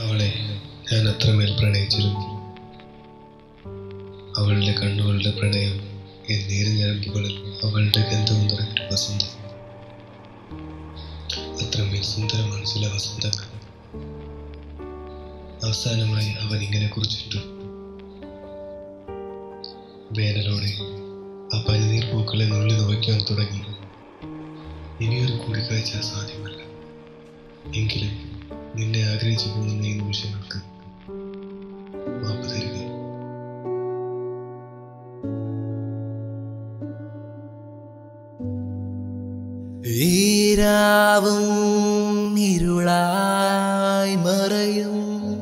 അവളെ ഞാൻ അത്രമേൽ പ്രണയിച്ചിരുന്നു അവളുടെ കണ്ണുകളുടെ പ്രണയം എന്നീര് ഞരമ്പുകളിൽ അവളുടെ ഗന്ധവും നിറഞ്ഞൊരു വസന്തം അത്രമേൽ സുന്ദരമാണ് ചില വസന്തങ്ങൾ അവസാനമായി അവൻ ഇങ്ങനെ കുറിച്ചിട്ടു വേനലോടെ ആ പനിനീർ പൂക്കളെ നുള്ളി നോക്കാൻ തുടങ്ങി ഇനിയൊരു കൂടിക്കാഴ്ച സാധ്യമല്ല എങ്കിലും നിന്നെ ആഗ്രഹിച്ചു പോകുന്ന ഈ നിമിഷങ്ങൾക്ക് മാപ്പ് തരിക ഈരാവും ഇരുളായി മറയും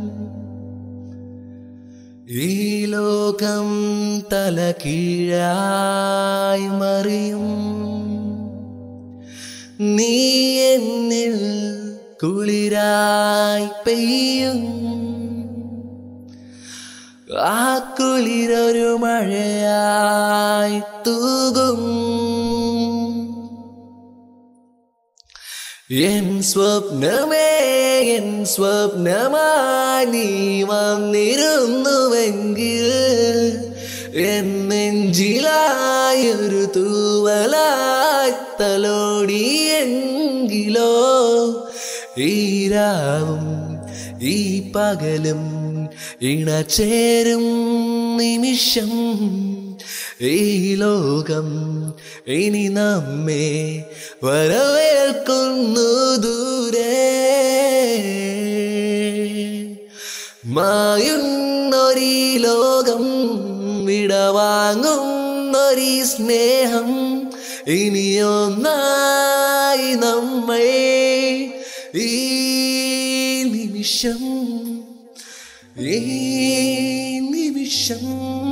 ഈ ലോകം തലകീഴായി മറിയും നീ എന്നിൽ കുളിരായി പെയ്യും ആ കുളിരൊരു മഴയായി തൂകും എൻ സ്വപ്നമേ എൻ സ്വപ്നമായി നീ വന്നിരുന്നുവെങ്കിൽ എൻ നെഞ്ചിലായൊരു തൂവലായി തലോടിയെങ്കിലോ ഈരാവും ഈ പകലും ഇണചേരും നിമിഷം ഈ ലോകം ഇനി നമ്മെ വരവേൽക്കുന്നു ദൂരെ മായുന്നൊരീ ലോകം വിടവാങ്ങുന്നൊരീ സ്നേഹം ഇനിയൊന്നായി നമ്മൾ ഈ നിമിഷം ഈ നിമിഷം